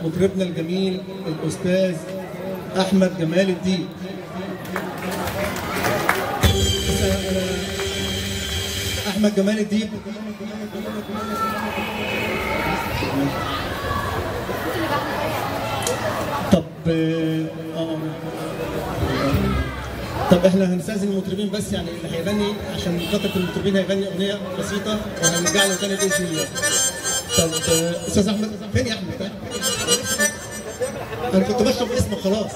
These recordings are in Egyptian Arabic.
مطربنا الجميل الاستاذ احمد جمال الدين احمد جمال الدين طب اه طب احنا هنستاذن المطربين بس يعني اللي هيغني عشان كتره المطربين هيغني اغنيه بسيطه وهنرجع له تاني باذن الله. طب آه، استاذ احمد فين يا احمد؟ انا كنت بشرب اسمك خلاص.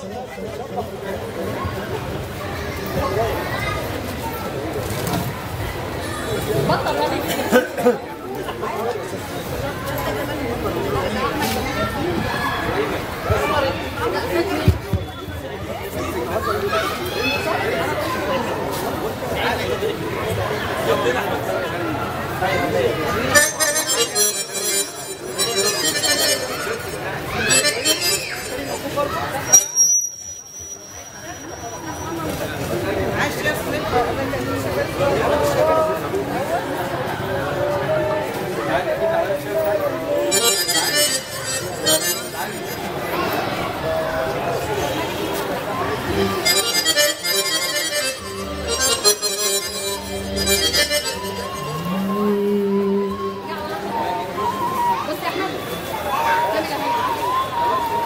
بص يا احمد كمل يا احمد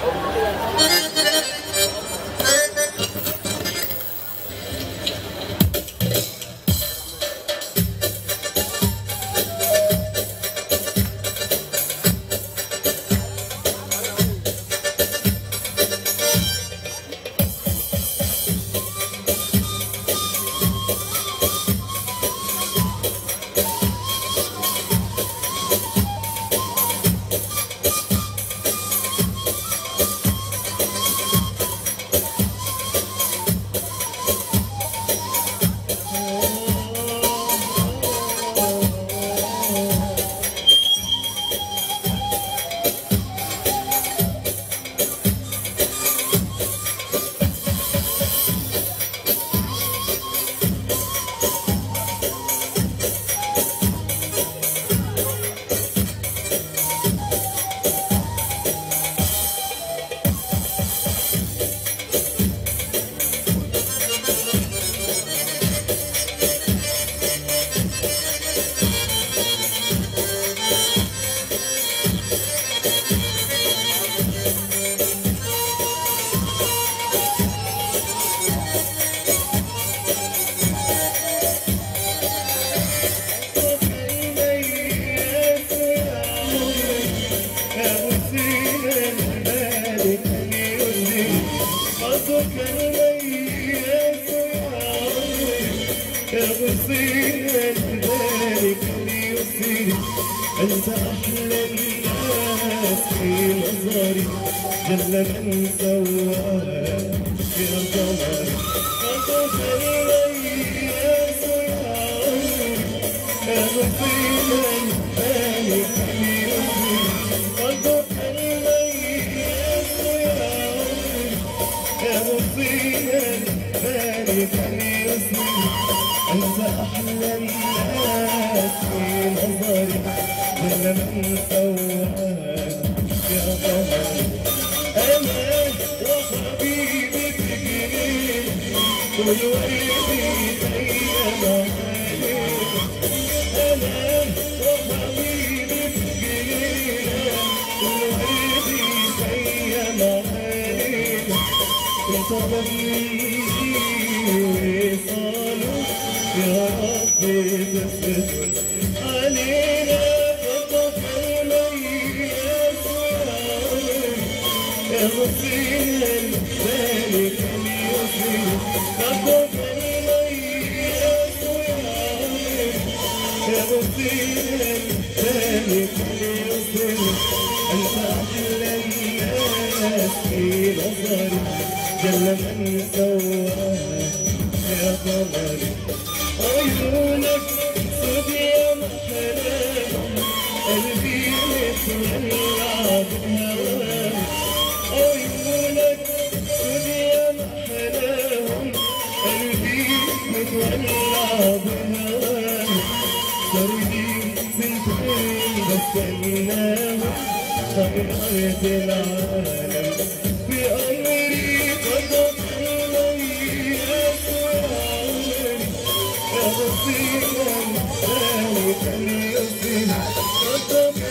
أنت أحلى الناس في نظري جل من سواك يا قمر أضف إلي يا سيار يا مصيبا مالك يومي أضف إلي يا سيار يا مصيبا مالك يومي أنت أحلى الناس في نظري جل من سواك يا قمر أنا وحبيبي تجري والوردي زينا أنا وحبيبي تجري والوردي زينا انتظرني وصالوا يا رب تسكت علينا فطفر لي يا سؤال يا مصير ذلك اليسير فطفر لي يا سؤال يا مصير ذلك اليسير أنت أحلى الناس في نظري جل من سواك يا قمري عيونك سود يا محلاهم قلبي متولع بهواك عيونك سود يا محلاهم قلبي متولع بهواك صار لي سنتين بستناهم أرض العالم بأمري قد غيرت وعمري يا بصيرا ذلك اليسير قد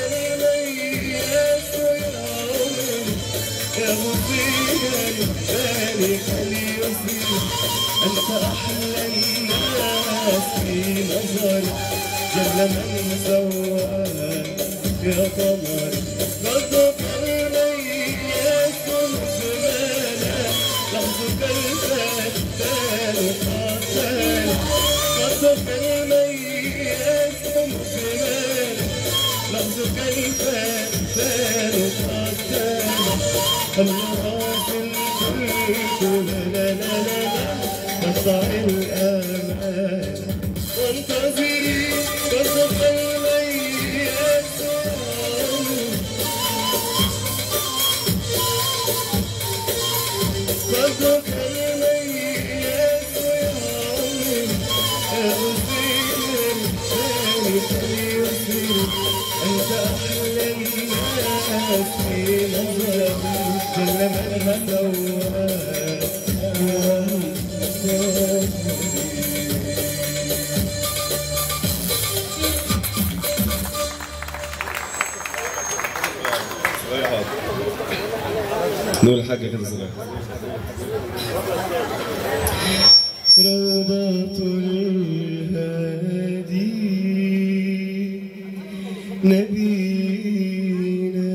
غيرت وعمري يا مطيعا ذلك اليسير أنت أحلى الناس في نظري جل من سواك يا قمر قد قرنيت زمانا لحظك الفتان قاتل قد قرنيت زمانا لحظك الفتان قاتل الله في الكل لا لا لا لا تقطع الآمال وانتظري قصف الميت قصف الميت يا عمري يا أسير ذلك اليسير أنت أحلى الناس في نظري كل من سواك نقول حاجة كده صغيرة روضة الهادي نبينا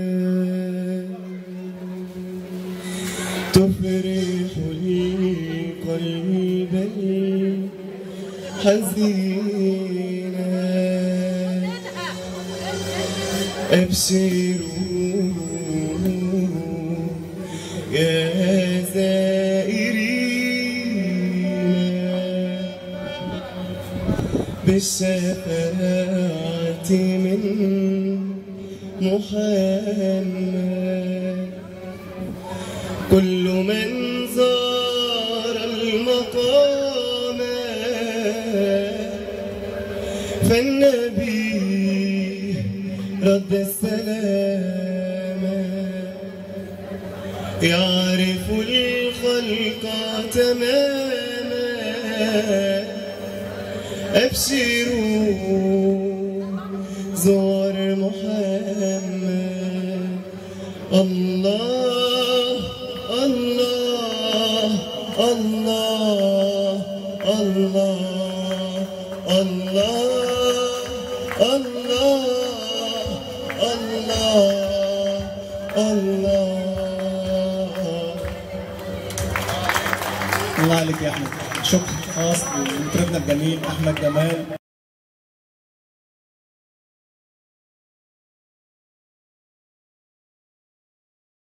تفرح القلب الحزينا أبشروا يا زائرين بالشفاعة من محمد كل من زار المقام فالنبي رد السلام يعرف الخلق تماما أبشروا زور محمد الله الله الله الله الله الله الله الله الله عليك يا احمد شكر خاص لمطربنا الجميل احمد جمال